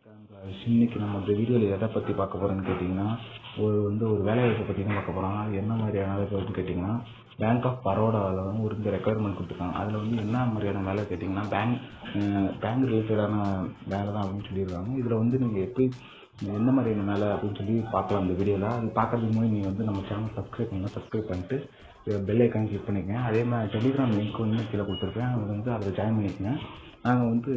இன்னைக்கு நம்ம இந்த வீடியோவில் எதை பற்றி பார்க்க போகிறோம்னு கேட்டிங்கன்னா ஒரு வந்து ஒரு வேலைவாய்ப்பை பற்றி தான் பார்க்க போகிறோம் அது என்ன மாதிரியான வேலைவாய்ப்புன்னு கேட்டிங்கன்னா பேங்க் ஆஃப் பரோடாவில் வந்து ஒரு இந்த ரெக்குயர்மெண்ட் கொடுத்துருக்காங்க அதில் வந்து என்ன மாதிரியான வேலை கேட்டிங்கன்னா பேங்க் பேங்க் ரிலேட்டடான வேலை தான் அப்படின்னு சொல்லியிருக்காங்க இதில் வந்து நீங்கள் எப்படி என்ன மாதிரியான வேலை அப்படின்னு சொல்லி பார்க்கலாம் இந்த வீடியோவில் அது பார்க்கறதுக்கு முன்னாடி நீங்கள் வந்து நம்ம சேனல் சப்ஸ்கிரைப் பண்ணலாம் சப்ஸ்கிரைப் பண்ணிட்டு பெல் ஐக்கான் கிளிக் பண்ணிக்கங்க அதே மாதிரி டெலிகிராம் லிங்க் வந்து கீழே கொடுத்துருக்கேன் அது வந்து அதில் ஜாயின் பண்ணிக்கங்க நாங்கள் வந்து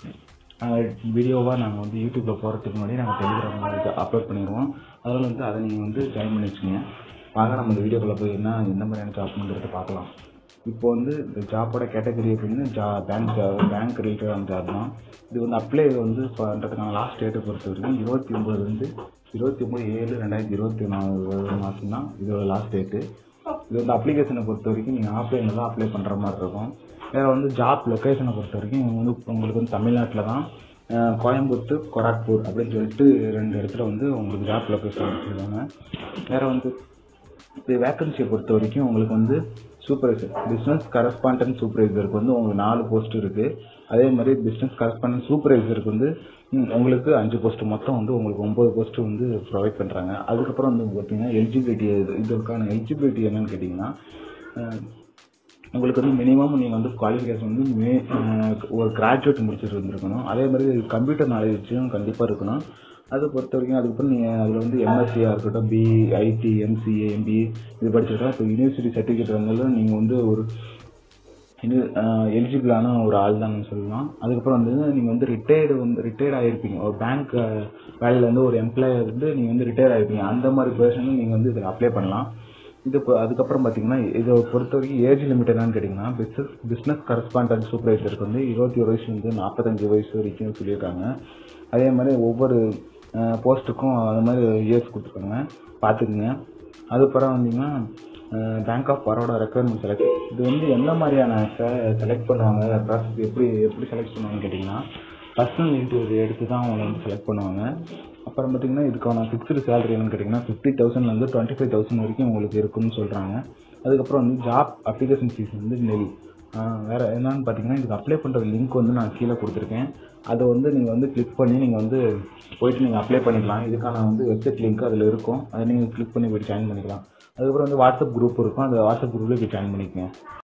வீடியோவாக நாங்கள் வந்து யூடியூப்பில் போகிறதுக்கு முன்னாடி நாங்கள் டெலிகிராமில் அப்லோட் பண்ணிடுவோம் அதில் வந்து அதை நீங்கள் வந்து ஜாயின் பண்ணி வச்சுக்கோங்க வாங்க நம்ம இந்த வீடியோக்குள்ளே போய் என்ன எந்த மாதிரியான ஜாப்ங்கிறத பார்க்கலாம் இப்போ வந்து இந்த ஜாப்போட கேட்டகரி அப்படின்னு ஜா பேங்க் ஜாப் பேங்க் ரிலேட்டடான ஜாப் தான் இது வந்து அப்ளை வந்து பண்ணுறதுக்கான லாஸ்ட் டேட்டை பொறுத்த வரைக்கும் இருபத்தி ஒம்பதுலேருந்து இருபத்தி ஒம்பது ஏழு ரெண்டாயிரத்தி இருபத்தி நாலு மாதம் தான் இதோட லாஸ்ட் டேட்டு இது வந்து அப்ளிகேஷனை பொறுத்த வரைக்கும் நீங்கள் ஆஃப்லைனில் தான் அப்ளை பண்ணுற மாதிரி இருக்கும் வேறு வந்து ஜாப் லொக்கேஷனை பொறுத்த வரைக்கும் இவங்க வந்து உங்களுக்கு வந்து தமிழ்நாட்டில் தான் அஹ், கோயம்புத்தூர் கொராக்பூர் அப்படின்னு சொல்லிட்டு ரெண்டு இடத்துல வந்து உங்களுக்கு ஜாப் லொக்கேஷன் வச்சுருக்காங்க வேறு வந்து இது வேக்கன்சியை பொறுத்த வரைக்கும் உங்களுக்கு வந்து சூப்பர்வைசர் பிஸ்னஸ் கரஸ்பாண்டன்ட் சூப்பர்வைசருக்கு வந்து உங்களுக்கு நாலு போஸ்ட் இருக்குது அதே மாதிரி பிஸ்னஸ் கரஸ்பாண்டன்ட் சூப்பர்வைசருக்கு வந்து ம், உங்களுக்கு அஞ்சு போஸ்ட் மொத்தம் வந்து உங்களுக்கு ஒம்பது போஸ்ட் வந்து ப்ரொவைட் பண்ணுறாங்க அதுக்கப்புறம் வந்து பார்த்தீங்கன்னா எலிஜிபிலிட்டி இதுக்கான எலிஜிபிலிட்டி என்னன்னு கேட்டிங்கன்னா அஹ், உங்களுக்கு வந்து மினிமம் நீங்கள் வந்து குவாலிஃபிகேஷன் வந்து மே அஹ், ஒரு கிராஜுவேட் முடிச்சுட்டு இருந்திருக்கணும் அதே மாதிரி கம்ப்யூட்டர் நாலேஜும் கண்டிப்பாக இருக்கணும் அதை பொறுத்த வரைக்கும் அதுக்கப்புறம் நீங்கள் அதில் வந்து எம்எஸ்சியாக இருக்கட்டும் பி ஐடி எம்சிஏ எம்பிஏ இது படிச்சிருக்கலாம் இப்போ யூனிவர்சிட்டி சர்டிஃபிகேட் இருந்தாலும் நீங்கள் வந்து ஒரு இது எலிஜிபிளான ஒரு ஆள் தான் சொல்லலாம் அதுக்கப்புறம் வந்து நீங்கள் வந்து ரிட்டையர்டு வந்து ரிட்டையர்ட் ஆகிருப்பீங்க ஒரு பேங்க் வேலையில் வந்து ஒரு எம்ப்ளாயர் வந்து நீங்கள் வந்து ரிட்டையர் ஆகிருப்பீங்க அந்த மாதிரி பர்சனும் நீங்கள் வந்து இதில் அப்ளை பண்ணலாம் இது இப்போ அதுக்கப்புறம் பார்த்தீங்கன்னா இதை பொறுத்த வரைக்கும் ஏஜ் லிமிட் என்னன்னு கேட்டிங்கன்னா பிஸ்னஸ் பிஸ்னஸ் கரஸ்பாண்டன்ட் சூப்பர்வைசருக்கு வந்து இருபத்தி ஒரு வயசு வந்து நாற்பத்தஞ்சு வயசு வரைக்கும் சொல்லியிருக்காங்க அதே மாதிரி ஒவ்வொரு போஸ்ட்டுக்கும் அது மாதிரி இயர்ஸ் கொடுத்துருக்காங்க பார்த்துக்குங்க அதுக்கப்புறம் வந்தீங்கன்னா bank of Baroda requirement select இது வந்து எந்த மாதிரியான செலக்ட் பண்ணுவாங்க ப்ராசஸ் எப்படி எப்படி செலக்ட் பண்ணுவாங்கன்னு கேட்டிங்கன்னா பர்சனல் இன்டர்வியூ எடுத்து தான் அவங்க வந்து செலக்ட் பண்ணுவாங்க அப்புறம் பார்த்தீங்கன்னா இதுக்கான ஃபிக்ஸ்டு சேலரி என்னன்னு கேட்டிங்கன்னா ஃபிஃப்டி தௌசண்ட்லேருந்து டுவெண்ட்டி ஃபைவ் தௌசண்ட் வரைக்கும் உங்களுக்கு இருக்குன்னு சொல்கிறாங்க அதுக்கப்புறம் வந்து ஜாப் அப்ளிகேஷன் ஃபீஸ் வந்து நெல் வேறு என்னன்னு பார்த்தீங்கன்னா இதுக்கு அப்ளை பண்ணுற லிங்க் வந்து நான் கீழே கொடுத்துருக்கேன் அதை வந்து நீங்கள் வந்து கிளிக் பண்ணி நீங்கள் வந்து போயிட்டு நீங்கள் அப்ளை பண்ணிக்கலாம் இதுக்கான வந்து வெப்சைட் லிங்க் அதில் இருக்கும் அதை நீங்கள் கிளிக் பண்ணி போய் ஜாயின் பண்ணிக்கலாம் அதுக்கப்புறம் வந்து வாட்ஸ்அப் குரூப் இருக்கும் அந்த வாட்ஸ்அப் குரூப்பில் போய் ஜாயின் பண்ணிக்கங்க